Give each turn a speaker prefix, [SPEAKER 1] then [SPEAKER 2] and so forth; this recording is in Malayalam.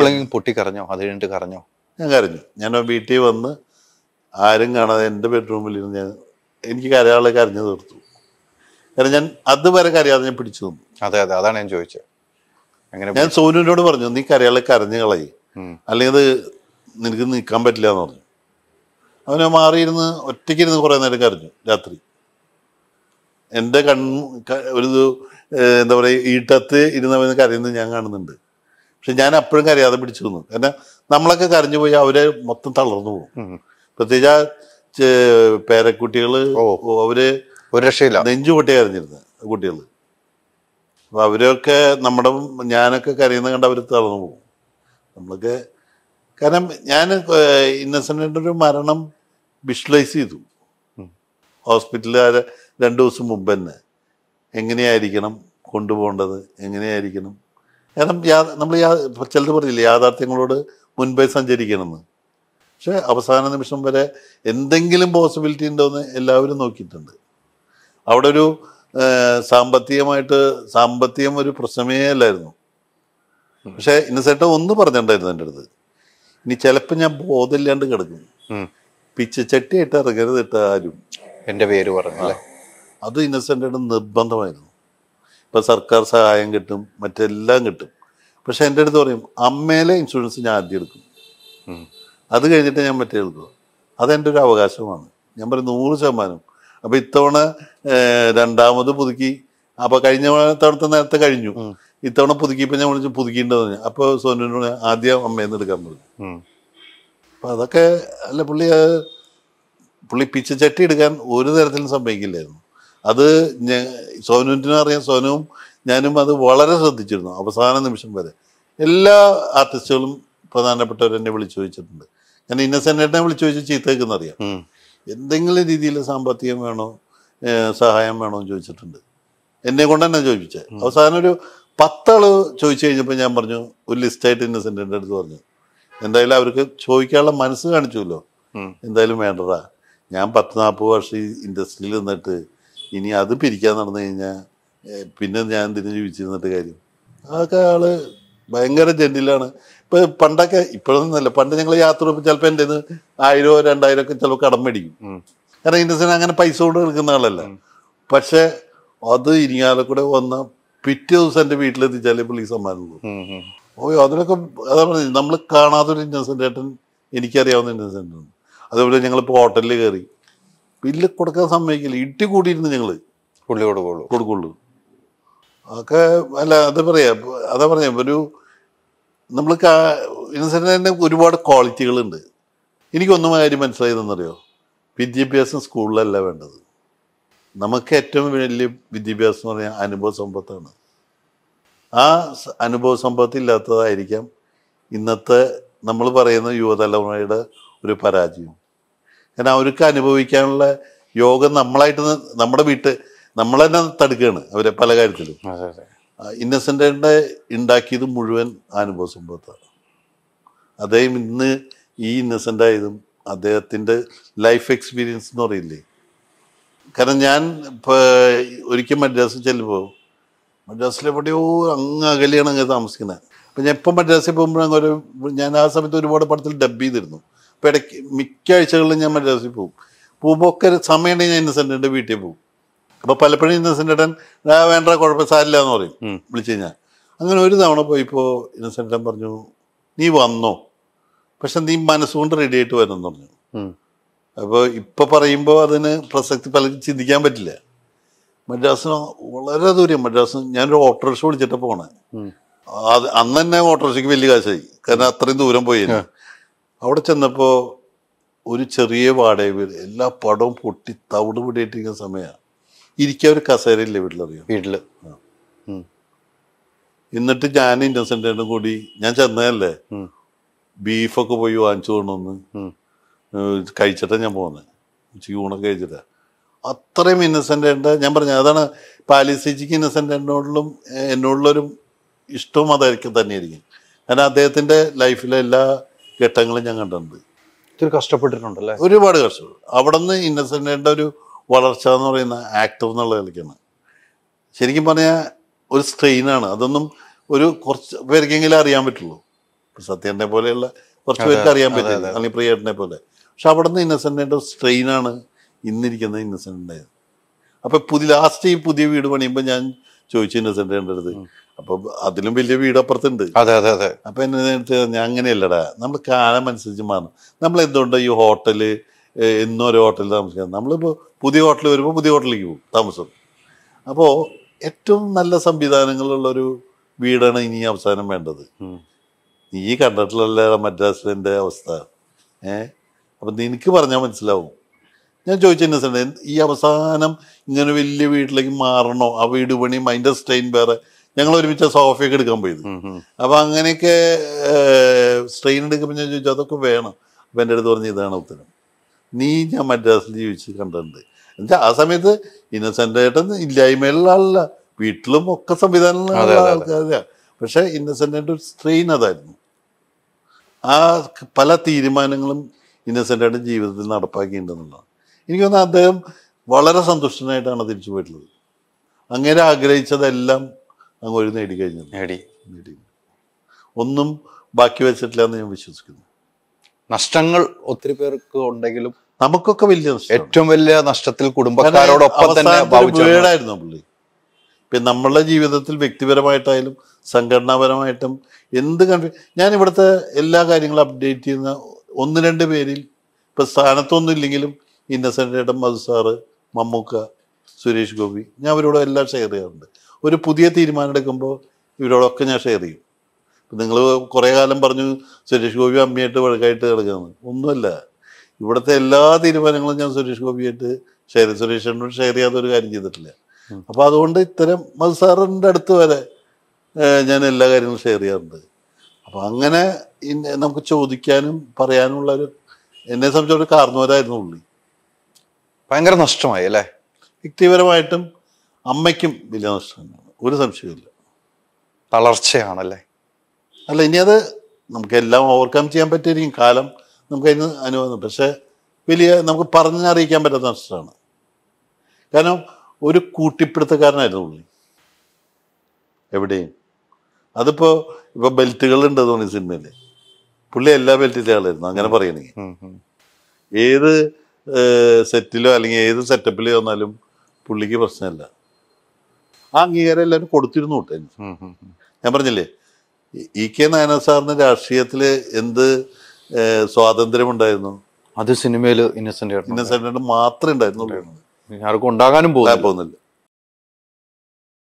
[SPEAKER 1] എപ്പോഴെങ്കിലും പൊട്ടി കരഞ്ഞോ അത് കഴിഞ്ഞിട്ട് കരഞ്ഞോ
[SPEAKER 2] ഞാൻ കരഞ്ഞു ഞാൻ ആ വീട്ടിൽ വന്ന് ആരും കാണാതെ എൻ്റെ ബെഡ്റൂമിൽ ഇരുന്ന് ഞാൻ എനിക്ക് കരയാളെ കരഞ്ഞു തീർത്തു കാരണം ഞാൻ അതുവരെ കരയാതെ ഞാൻ പിടിച്ചു നിന്നു
[SPEAKER 1] അതെ അതെ അതാണ് ഞാൻ ചോദിച്ചത് എങ്ങനെ
[SPEAKER 2] ഞാൻ സോനുവിനോട് പറഞ്ഞു നീ കരയാളെ കരഞ്ഞു കളയി
[SPEAKER 1] ഉം.
[SPEAKER 2] അല്ലെങ്കിൽ അത് നിനക്ക് നിൽക്കാൻ പറ്റില്ല എന്ന് പറഞ്ഞു അവനെ മാറിയിരുന്ന് ഒറ്റയ്ക്കിരുന്ന് കുറേ നേരം കരഞ്ഞു രാത്രി എൻ്റെ കൺ ക- ഒരു ഇത്, ഏഹ്, എന്താ പറയുക ഈട്ടത്ത് ഇരുന്നവന് കരയുന്നത് ഞാൻ കാണുന്നുണ്ട് പക്ഷെ ഞാൻ അപ്പോഴും കരയാതെ പിടിച്ചു നിന്നു കാരണം നമ്മളൊക്കെ കരഞ്ഞു പോയി അവരെ മൊത്തം തളർന്നു പോകും
[SPEAKER 1] ഉം.
[SPEAKER 2] പ്രത്യേകിച്ച് ആ ചെ- പേരക്കുട്ടികള്
[SPEAKER 1] ഓ.
[SPEAKER 2] അവര്
[SPEAKER 1] ഒരു രക്ഷയില്ല
[SPEAKER 2] നെഞ്ചു പൊട്ടി കരഞ്ഞിരുന്നത് കുട്ടികൾ അപ്പൊ അവരൊക്കെ നമ്മുടെ ഞാനൊക്കെ കരയുന്ന കണ്ട് അവർ തളർന്നു പോകും നമ്മളൊക്കെ കാരണം ഞാൻ ഇന്നസെന്റിന്റെ ഒരു മരണം വിഷ്വലൈസ് ചെയ്തു ഹോസ്പിറ്റലിൽ രണ്ടു ദിവസം മുമ്പ് തന്നെ എങ്ങനെയായിരിക്കണം കൊണ്ടുപോകേണ്ടത് എങ്ങനെയായിരിക്കണം കാരണം യാ- നമ്മൾ യാ- ഇപ്പൊ ചിലത് പറയില്ലേ യാഥാർത്ഥ്യങ്ങളോട് മുൻപേ സഞ്ചരിക്കണമെന്ന് പക്ഷെ അവസാന നിമിഷം വരെ എന്തെങ്കിലും പോസിബിലിറ്റി ഉണ്ടോ എന്ന് എല്ലാവരും നോക്കിയിട്ടുണ്ട് അവിടെ ഒരു ആ, സാമ്പത്തികമായിട്ട് സാമ്പത്തികം ഒരു പ്രശ്നമേ അല്ലായിരുന്നു പക്ഷെ ഇന്നസേട്ട ഒന്ന് പറഞ്ഞിട്ടുണ്ടായിരുന്നു എൻ്റെ അടുത്ത് ഇനി ചിലപ്പോൾ ഞാൻ ബോധമില്ലാണ്ട് കിടക്കും
[SPEAKER 1] ഉം.
[SPEAKER 2] പിച്ചച്ചട്ടിയായിട്ട് ഇറങ്ങരുത് ഇട്ട ആരും
[SPEAKER 1] എന്റെ പേര് പറഞ്ഞു അല്ലേ
[SPEAKER 2] അത് ഇന്നസെൻ്റ് നിർബന്ധമായിരുന്നു ഇപ്പം സർക്കാർ സഹായം കിട്ടും മറ്റെല്ലാം കിട്ടും പക്ഷെ എൻ്റെ അടുത്ത് പറയും അമ്മയിലെ ഇൻഷുറൻസ് ഞാൻ ആദ്യം എടുക്കും
[SPEAKER 1] ഉം.
[SPEAKER 2] അത് കഴിഞ്ഞിട്ട് ഞാൻ മറ്റേ എടുക്കും അതെൻ്റെ ഒരു അവകാശമാണ് ഞാൻ പറയും നൂറ് ശതമാനം അപ്പോൾ ഇത്തവണ ഏഹ്, രണ്ടാമത് പുതുക്കി അപ്പോൾ കഴിഞ്ഞ തവണത്തെ നേരത്തെ കഴിഞ്ഞു ഇത്തവണ പുതുക്കിയപ്പോൾ ഞാൻ വിളിച്ച് പുതുക്കിയിട്ടുണ്ടെന്ന് പറഞ്ഞു അപ്പോൾ സോനുവിനോട് ആദ്യം അമ്മയിൽ നിന്ന് എടുക്കാൻ പറഞ്ഞു
[SPEAKER 1] ഉം.
[SPEAKER 2] അപ്പം അതൊക്കെ അല്ല പുള്ളി ആ, പുള്ളി പിച്ചച്ചട്ടി എടുക്കാൻ ഒരു തരത്തിലും സമ്മതിക്കില്ലായിരുന്നു അത് ഞാൻ സോനുവിനും അറിയാം സോനുവും ഞാനും അത് വളരെ ശ്രദ്ധിച്ചിരുന്നു അവസാന നിമിഷം വരെ എല്ലാ ആർട്ടിസ്റ്റുകളും പ്രധാനപ്പെട്ടവർ എന്നെ വിളിച്ചു ചോദിച്ചിട്ടുണ്ട് ഞാൻ ഇന്നസെന്റിനെ വിളിച്ചു ചോദിച്ച് ചീത്തേക്കെന്ന് അറിയാം
[SPEAKER 1] ഉം.
[SPEAKER 2] എന്തെങ്കിലും രീതിയിൽ സാമ്പത്തികം വേണോ ഏഹ് സഹായം വേണോ എന്ന് ചോദിച്ചിട്ടുണ്ട് എന്നെ കൊണ്ട് തന്നെ ചോദിച്ചത് അവസാനം ഒരു പത്താള് ചോദിച്ചു കഴിഞ്ഞപ്പോൾ ഞാൻ പറഞ്ഞു ഒരു ലിസ്റ്റായിട്ട് ഇന്നസെന്റിന്റെ അടുത്ത് പറഞ്ഞു എന്തായാലും അവർക്ക് ചോദിക്കാനുള്ള മനസ്സ് കാണിച്ചുല്ലോ
[SPEAKER 1] ഉം.
[SPEAKER 2] എന്തായാലും വേണ്ടടാ ഞാൻ പത്ത് നാൽപ്പത് വർഷം ഈ ഇൻഡസ്ട്രിയിൽ നിന്നിട്ട് ഇനി അത് പിരിക്കാൻ നടന്നു കഴിഞ്ഞാൽ പിന്നെ ഞാൻ എന്തിനു ജീവിച്ചിരുന്നിട്ട് കാര്യം അതൊക്കെ ആള് ഭയങ്കര ജെന്റിലാണ് ഇപ്പൊ പണ്ടൊക്കെ ഇപ്പോഴൊന്നുമല്ല പണ്ട് ഞങ്ങൾ യാത്ര പോകുമ്പോൾ ചിലപ്പോൾ എൻ്റെ ആയിരോ രണ്ടായിരം ഒക്കെ ചിലപ്പോൾ കടം മേടിക്കും
[SPEAKER 1] ഉം.
[SPEAKER 2] കാരണം ഇന്നസെന്റ് അങ്ങനെ പൈസ കൊണ്ട് എടുക്കുന്ന ആളല്ല പക്ഷെ അത് ഇരിങ്ങാലെ കൂടെ വന്ന പിറ്റേ ദിവസം എൻ്റെ വീട്ടിലെത്തിച്ചാലേ പുള്ളി സമ്മാനമുള്ളൂ
[SPEAKER 1] ഉം. ഉം.
[SPEAKER 2] ഓ അതിനൊക്കെ അതാ പറഞ്ഞത് നമ്മൾ കാണാത്തൊരു ഇന്നസെന്റ് ഏട്ടൻ എനിക്കറിയാവുന്ന ഇന്നസെന്റ് ആണ് അതേപോലെ ഞങ്ങളിപ്പോൾ ഹോട്ടലിൽ കയറി ബില്ല് കൊടുക്കാൻ സമ്മതിക്കില്ല ഇട്ടി കൂടിയിരുന്നു ഞങ്ങൾ
[SPEAKER 1] പുള്ളി കൊടുക്കുള്ളൂ
[SPEAKER 2] കൊടുക്കുള്ളൂ അതൊക്കെ അല്ല അത് പറയാ അതാ പറയാ ഒരു നമ്മൾ ഇന്നസെന്റ് തന്നെ ഒരുപാട് ക്വാളിറ്റികളുണ്ട് എനിക്കൊന്നും കാര്യം മനസ്സിലായതെന്നറിയോ വിദ്യാഭ്യാസം സ്കൂളിലല്ല വേണ്ടത് നമുക്ക് ഏറ്റവും വലിയ വിദ്യാഭ്യാസം എന്ന് പറഞ്ഞാൽ അനുഭവ സമ്പത്താണ് ആ സ- അനുഭവ സമ്പത്ത് ഇല്ലാത്തതായിരിക്കാം ഇന്നത്തെ നമ്മൾ പറയുന്ന യുവതലമുറയുടെ ഒരു പരാജയം കാരണം അവർക്ക് അനുഭവിക്കാനുള്ള യോഗം നമ്മളായിട്ട് ന- നമ്മുടെ വീട്ട് നമ്മൾ തന്നെ തടുക്കുകയാണ് അവരെ പല കാര്യത്തിലും
[SPEAKER 1] അതെ അതെ
[SPEAKER 2] ഇന്നസെൻ്റിൻ്റെ ഉണ്ടാക്കിയത് മുഴുവൻ അനുഭവ സമ്പത്താണ് അദ്ദേഹം ഇന്ന് ഈ ഇന്നസെൻ്റ് ആയതും അദ്ദേഹത്തിൻ്റെ ലൈഫ് എക്സ്പീരിയൻസ് എന്ന് പറയില്ലേ കാരണം ഞാൻ ഇപ്പോൾ ഒരിക്കൽ മദ്രാസിൽ ചെല്ലുമ്പോൾ മദ്രാസിൽ എവിടെയോ അങ്ങ് അകലെയാണ് അങ്ങ് താമസിക്കുന്നത് അപ്പം ഞാൻ ഇപ്പം മദ്രാസിൽ പോകുമ്പോഴങ്ങ് ഒരു ഞാൻ ആ സമയത്ത് ഒരുപാട് പടത്തിൽ ഡബ് ചെയ്തിരുന്നു അപ്പം ഇടയ്ക്ക് മിക്ക ആഴ്ചകളിലും ഞാൻ മദ്രാസിൽ പോകും പോകുമ്പോൾ ഒക്കെ സമയമുണ്ടെങ്കിൽ ഞാൻ ഇന്നസെൻറ്റിൻ്റെ വീട്ടിൽ പോകും അപ്പോൾ പലപ്പോഴും ഇന്നസെൻ്റ് ഏട്ടൻ "ആ, വേണ്ട കുഴപ്പം സാരില്ല എന്ന് പറയും
[SPEAKER 1] ഉം.
[SPEAKER 2] വിളിച്ചു കഴിഞ്ഞാൽ അങ്ങനെ ഒരു തവണ പോയിപ്പോൾ ഇന്നസെൻ്റ് ഏട്ടൻ പറഞ്ഞു നീ വന്നോ പക്ഷെ നീ മനസ്സുകൊണ്ട് റെഡി ആയിട്ട് വരണം എന്ന് പറഞ്ഞു
[SPEAKER 1] ഉം.
[SPEAKER 2] അപ്പോൾ ഇപ്പൊ പറയുമ്പോൾ അതിന് പ്രസക്തി പലർക്കും ചിന്തിക്കാൻ പറ്റില്ല മദ്രാസിന് വളരെ ദൂരം മദ്രാസ് ഞാനൊരു ഓട്ടോറിക്ഷ വിളിച്ചിട്ട് പോണേ
[SPEAKER 1] ഉം.
[SPEAKER 2] അത് അന്ന് തന്നെ ഓട്ടോറിക്ഷയ്ക്ക് വലിയ കാശായി കാരണം അത്രയും ദൂരം പോയി ഞാൻ. അവിടെ ചെന്നപ്പോൾ ഒരു ചെറിയ വാടക വീട് എല്ലാ പടവും പൊട്ടി തവിട് പിടിയിട്ടിരിക്കുന്ന സമയമാണ് ഇരിക്കാൻ ഒരു കസേരയില്ലേ വീട്ടിലറിയാം
[SPEAKER 1] വീട്ടില് ഉം.
[SPEAKER 2] എന്നിട്ട് ഞാൻ ഇന്നസെൻ്റും കൂടി ഞാൻ ചെന്നതല്ലേ
[SPEAKER 1] ഉം.
[SPEAKER 2] ബീഫൊക്കെ പോയി വാങ്ങിച്ചു കൊണ്ടുവന്ന്
[SPEAKER 1] ഉം.
[SPEAKER 2] ഏഹ് കഴിച്ചിട്ടാണ് ഞാൻ പോകുന്നത് ഉച്ചയ്ക്ക് ഊണൊക്കെ കഴിച്ചിട്ടാ അത്രയും ഇന്നസെൻ്റ് ഉണ്ട് ഞാൻ പറഞ്ഞു അതാണ് പാലിസിജിക്ക് ഇന്നസെൻ്റ് എന്നോടും ഏഹ് എന്നോടുള്ളൊരു ഇഷ്ടവും അതായിരിക്കും തന്നെയായിരിക്കും കാരണം അദ്ദേഹത്തിൻ്റെ ലൈഫിലെ എല്ലാ ഘട്ടങ്ങളും ഞാൻ കണ്ടിട്ടുണ്ട്
[SPEAKER 1] ഇത്തിരി കഷ്ടപ്പെട്ടിട്ടുണ്ടല്ലേ
[SPEAKER 2] ഒരുപാട് കഷ്ടപ്പെട്ടു അവിടെ നിന്ന് ഇന്നസെൻ്റിൻ്റെ ഒരു വളർച്ച എന്ന് പറയുന്ന ആക്ടർ എന്നുള്ള നിലയ്ക്കാണ് ശരിക്കും പറഞ്ഞാൽ ഒരു സ്ട്രെയിനാണ് അതൊന്നും ഒരു കുറച്ച് പേർക്കെങ്കിലും അറിയാൻ പറ്റുള്ളൂ ഇപ്പൊ സത്യനെ പോലെയുള്ള കുറച്ച് പേർക്ക് അറിയാൻ പറ്റില്ല അല്ലെങ്കിൽ പ്രിയേട്ടനെ പോലെ പക്ഷെ അവിടെ നിന്ന് ഇന്നസെന്റിന്റെ സ്ട്രെയിനാണ് ഇന്നിരിക്കുന്ന ഇന്നസെന്റ് ഉണ്ടായത് അപ്പൊ പുതിയ ലാസ്റ്റ് ഈ പുതിയ വീട് പണിയുമ്പോൾ ഞാൻ ചോദിച്ചു ഇന്നസെന്റിന്റെ അടുത്ത് അപ്പൊ അതിലും വലിയ വീട് അപ്പുറത്തുണ്ട്
[SPEAKER 1] അതെ അതെ അതെ
[SPEAKER 2] അപ്പൊ എന്നെ നേരത്തെ ഞാൻ അങ്ങനെയല്ലടാ നമ്മൾ കാലം അനുസരിച്ച് മാറണം നമ്മൾ എന്തുകൊണ്ട് ഈ ഹോട്ടല് ഏഹ്, എന്നും ഒരു ഹോട്ടലിൽ താമസിക്കാം നമ്മളിപ്പോൾ പുതിയ ഹോട്ടൽ വരുമ്പോൾ പുതിയ ഹോട്ടലിലേക്ക് പോകും താമസം അപ്പോൾ ഏറ്റവും നല്ല സംവിധാനങ്ങളുള്ള ഒരു വീടാണ് ഇനി അവസാനം വേണ്ടത്
[SPEAKER 1] ഉം.
[SPEAKER 2] നീ കണ്ടിട്ടുള്ള മദ്രാസിലെ അവസ്ഥ ഏ അപ്പം നിനക്ക് പറഞ്ഞാൽ മനസ്സിലാവും ഞാൻ ചോദിച്ച ഇന്നസെന്റ് ഈ അവസാനം ഇങ്ങനെ വലിയ വീട്ടിലേക്ക് മാറണോ ആ വീട് പണിയും അതിൻ്റെ സ്ട്രെയിൻ വേറെ ഞങ്ങൾ ഒരുമിച്ച് സോഫയൊക്കെ എടുക്കാൻ പോയത്
[SPEAKER 1] ഉം, ഉം.
[SPEAKER 2] അപ്പൊ അങ്ങനെയൊക്കെ സ്ട്രെയിൻ എടുക്കുമ്പോൾ ഞാൻ ചോദിച്ചു അതൊക്കെ വേണം അപ്പൊ എൻ്റെ അടുത്ത് പറഞ്ഞ ഇതാണ് ഉത്തരം നീ ഞാൻ മദ്രാസിൽ ജീവിച്ച് കണ്ടിട്ടുണ്ട് എന്നുവെച്ചാൽ ആ സമയത്ത് ഇന്നസെന്റ് ഏട്ടൻ ഇല്ലായ്മയുള്ള ആളല്ല വീട്ടിലും ഒക്കെ സംവിധാനമുള്ള
[SPEAKER 1] അതെ, അതെ,
[SPEAKER 2] ആൾക്കാരാ പക്ഷെ ഇന്നസെന്റിന്റെ ഒരു സ്ട്രെയിൻ അതായിരുന്നു ആ പല തീരുമാനങ്ങളും ഇന്നസെന്റ് ഏട്ടൻ ജീവിതത്തിൽ നടപ്പാക്കിയിട്ടുണ്ടെന്നുള്ളതാണ് എനിക്ക് തോന്നുന്നു അദ്ദേഹം വളരെ സന്തുഷ്ടനായിട്ടാണ് തിരിച്ചു പോയിട്ടുള്ളത് അങ്ങനെ ആഗ്രഹിച്ചതെല്ലാം അങ്ങ് ഒരു നേടിക്കഴിഞ്ഞു
[SPEAKER 1] നേടി
[SPEAKER 2] നേടി ഒന്നും ബാക്കി വെച്ചിട്ടില്ല എന്ന് ഞാൻ വിശ്വസിക്കുന്നു
[SPEAKER 1] നഷ്ടങ്ങൾ ഒത്തിരി പേർക്ക് ഉണ്ടെങ്കിലും
[SPEAKER 2] നമുക്കൊക്കെ വലിയ നഷ്ടമാണ്.
[SPEAKER 1] ഏറ്റവും വലിയ നഷ്ടത്തിൽ കുടുംബക്കാരോടൊപ്പം
[SPEAKER 2] കാരണം
[SPEAKER 1] തന്നെ
[SPEAKER 2] അവസാനത്തെ ഒരു
[SPEAKER 1] ഭാവിച്ചു വന്നു.
[SPEAKER 2] വീടായിരുന്നു പുള്ളി ഇപ്പം നമ്മളുടെ ജീവിതത്തിൽ വ്യക്തിപരമായിട്ടായാലും സംഘടനാപരമായിട്ടും എന്ത് കണ്ട് ഞാൻ ഇവിടുത്തെ എല്ലാ കാര്യങ്ങളും അപ്ഡേറ്റ് ചെയ്യുന്ന ഒന്ന് രണ്ട് പേരിൽ ഇപ്പൊ സ്ഥാനത്തൊന്നും ഇല്ലെങ്കിലും ഇന്നസെന്റ് ഏട്ടൻ മധു സാറ് മമ്മൂക്ക സുരേഷ് ഗോപി ഞാൻ അവരോട് എല്ലാം ഷെയർ ചെയ്യാറുണ്ട് ഒരു പുതിയ തീരുമാനം എടുക്കുമ്പോൾ ഇവരോടൊക്കെ ഞാൻ ഷെയർ ചെയ്യും നിങ്ങൾ കുറേ കാലം പറഞ്ഞു സുരേഷ് ഗോപി അമ്മയായിട്ട് വഴക്കായിട്ട് കിടക്കുകയാണ് ഒന്നുമല്ല ഇവിടുത്തെ എല്ലാ തീരുമാനങ്ങളും ഞാൻ സുരേഷ് ഗോപിയായിട്ട് ഷെയർ സുരേഷിനോട് ഷെയർ ചെയ്യാത്ത ഒരു കാര്യം ചെയ്തിട്ടില്ല അപ്പൊ അതുകൊണ്ട് ഇത്തരം മധു സാറിൻ്റെ അടുത്ത് വരെ ഏഹ്, ഞാൻ എല്ലാ കാര്യങ്ങളും ഷെയർ ചെയ്യാറുണ്ട് അപ്പൊ അങ്ങനെ ഇന്ന- നമുക്ക് ചോദിക്കാനും പറയാനുമുള്ള ഒരു എന്നെ സംബന്ധിച്ച ഒരു കാരണവരായിരുന്നു ഉള്ളി
[SPEAKER 1] ഭയങ്കര നഷ്ടമായി അല്ലേ
[SPEAKER 2] വ്യക്തിപരമായിട്ടും അമ്മയ്ക്കും വലിയ നഷ്ടം തന്നെയാണ് ഒരു സംശയമില്ല
[SPEAKER 1] തളർച്ചയാണല്ലേ
[SPEAKER 2] അല്ല ഇനി അത് നമുക്ക് എല്ലാം ഓവർകം ചെയ്യാൻ പറ്റിയിരിക്കും കാലം നമുക്ക് അതിന് അനുഭവം പക്ഷെ വലിയ നമുക്ക് പറഞ്ഞറിയിക്കാൻ പറ്റാത്ത നഷ്ടമാണ് കാരണം ഒരു കൂട്ടിപ്പിടുത്തക്കാരനായിരുന്നു പുള്ളി എവിടെയും അതിപ്പോ ഇപ്പൊ ബെൽറ്റുകൾ ഉണ്ട് തോന്നി സിനിമയിൽ പുള്ളി എല്ലാ ബെൽറ്റിലെ ആളായിരുന്നു അങ്ങനെ പറയണെങ്കിൽ
[SPEAKER 1] ഉം, ഉം.
[SPEAKER 2] ഏത് സെറ്റിലോ അല്ലെങ്കിൽ ഏത് സെറ്റപ്പിലോ വന്നാലും പുള്ളിക്ക് പ്രശ്നമില്ല ആ അംഗീകാരം എല്ലാവരും കൊടുത്തിരുന്നു കേട്ടോ എനിക്ക്.
[SPEAKER 1] ഉം, ഉം, ഉം.
[SPEAKER 2] ഞാൻ പറഞ്ഞില്ലേ ഇ- ഇ കെ നായനാർ സാറിന് രാഷ്ട്രീയത്തില് എന്ത് ഏഹ്, സ്വാതന്ത്ര്യമുണ്ടായിരുന്നു
[SPEAKER 1] അത് സിനിമയിൽ ഇന്നസെന്റ്
[SPEAKER 2] ഇന്നസെന്റിന് മാത്രമേ ഉണ്ടായിരുന്നുള്ളൂ
[SPEAKER 1] ആർക്കും ഉണ്ടാകാനും പോകും
[SPEAKER 2] പോകുന്നില്ല